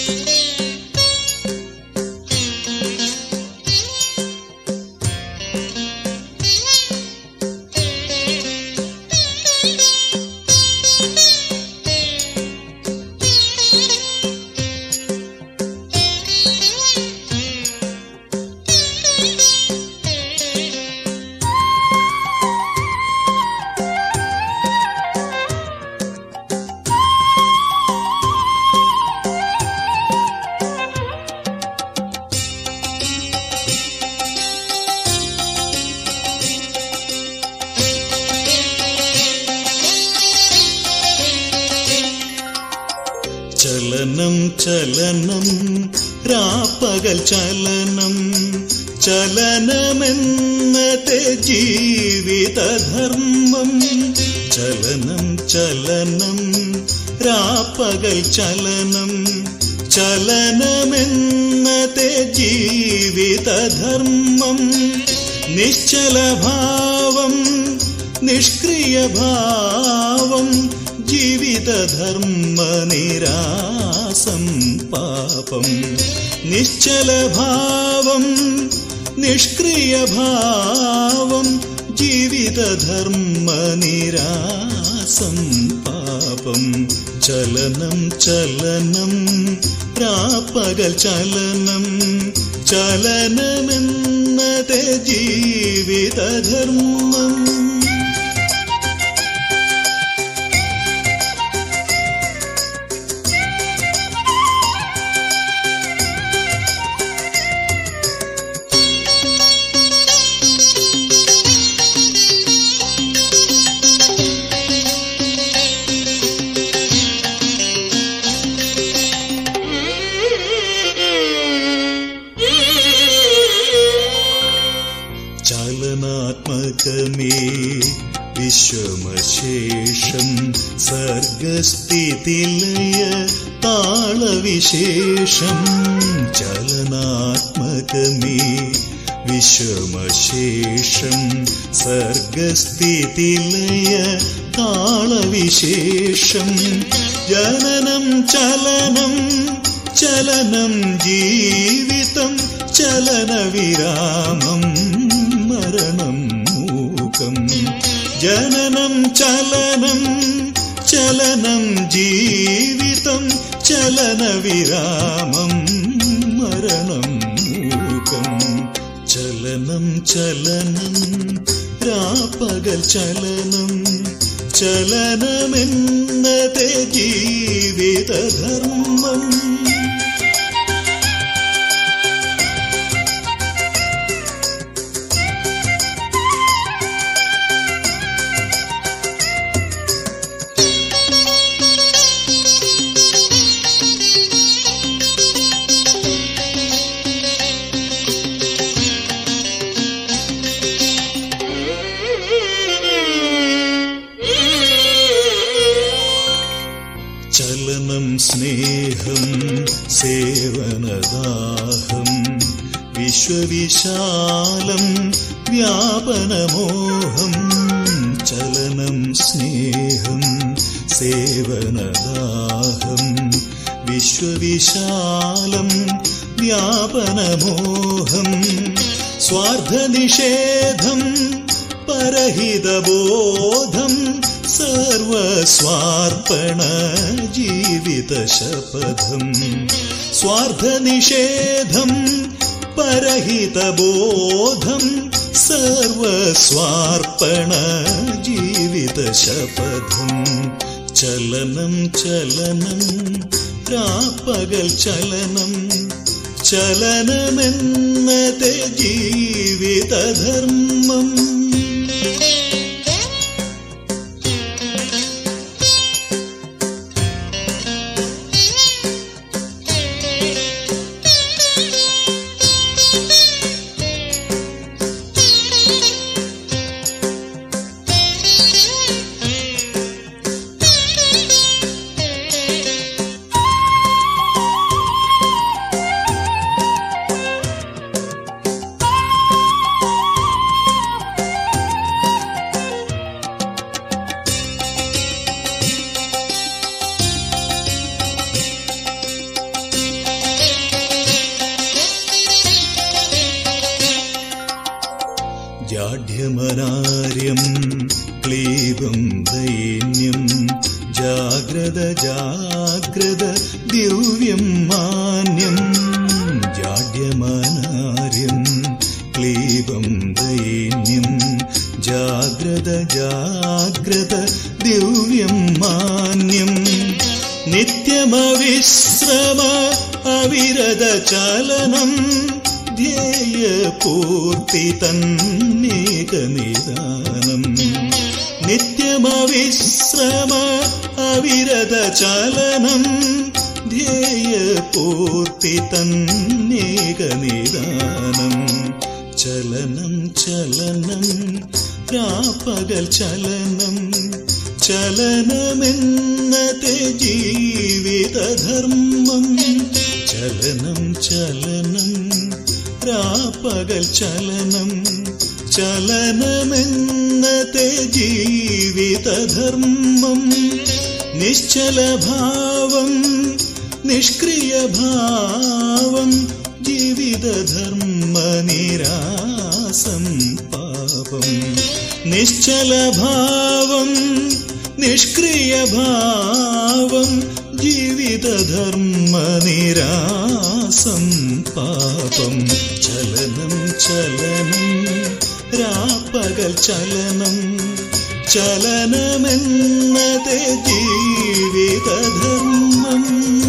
ചലനം ചലനം രാപ്പകൽ ചലനം ചലനമെന്നത്തെ ജീവിതധർമ്മം ചലനം ചലനം രാപ്പകൽ ചലനം ചലനമെന്നത്തെ ജീവിതധർമ്മം നിശ്ചലഭാവം നിഷ്ക്രിയഭാവം ജീവിതധർമ്മനിരാസം പാപം നിശ്ചലഭാവം നിഷ്ക്രിയഭാവം ജീവിതധർമ്മനിരാസം പാപം ചലനം ചലനം രാപ്പകൽ ചലനം ചലനമെന്നതെ ജീവിതധർമ്മം ചലനാത്മകമേ വിശ്വമശേഷം സർഗസ്ഥിതിലയ താളവിശേഷം ചലനാത്മകമേ വിശ്വമശേഷം സർഗസ്ഥിതിലയ താളവിശേഷം ജനനം ചലനം ചലനം ജീവിതം ചലനവിരാമം മരണം മൂകം ജനനം ചലനം ചലനം ജീവിതം ചലനവിരാമം മരണം മൂകം ചലനം ചലനം രാപ്പകൽ ചലനം ചലനമെന്നതെ ജീവിതധർമ്മം ചലനം സ്നേഹം സേവനദാഹം വിശ്വവിശാലം വ്യാപനമോഹം ചലനം സ്നേഹം സേവനദാഹം വിശ്വവിശാലം വ്യാപനമോഹം സ്വാർത്ഥനിഷേധം പരഹിതബോധം സർവസ്വാർപ്പണ ജീവിതശപഥം സ്വാർത്ഥനിഷേധം പരഹിതബോധം സർവസ്വാർപ്പണ ജീവിതശപഥം ചലനം ചലനം രാപ്പകൽ ചലനം ചലനമെന്നതെ ജീവിതധർമ്മം ജാഡ്യമനാര്യം ക്ലീബം ദൈന്യം ജാഗ്രത ജാഗ്രത ദിവ്യം മാന്യം ജാഡ്യമനാര്യം ക്ലീബം ദൈന്യം ജാഗ്രത ജാഗ്രത ദിവ്യം മാന്യം നിത്യമവിശ്രമ അവിരത ചലനം ധ്യേയപൂർത്തി തന്നേക നിദാനം നിത്യമവിശ്രമ അവിരത ചലനം ധ്യേയപൂർത്തി തന്നേക നിദാനം ചലനം ചലനം രാപ്പകൽ ചലനം ചലനമെന്നത്തെ ജീവിതധർമ്മം ചലനം ചലനം രാപ്പകൽ ചലനം ചലനമെന്നത്തെ ജീവിതധർമ്മം നിശ്ചലഭാവം നിഷ്ക്രിയഭാവം ജീവിതധർമ്മ നിരാസം പാപം നിശ്ചലഭാവം നിഷ്ക്രിയഭാവം ജീവിതധർമ്മ നിരാസം പാപം ചലനം ചലനം രാപ്പകൽ ചലനം ചലനമെന്നതേ ജീവിതധർമ്മം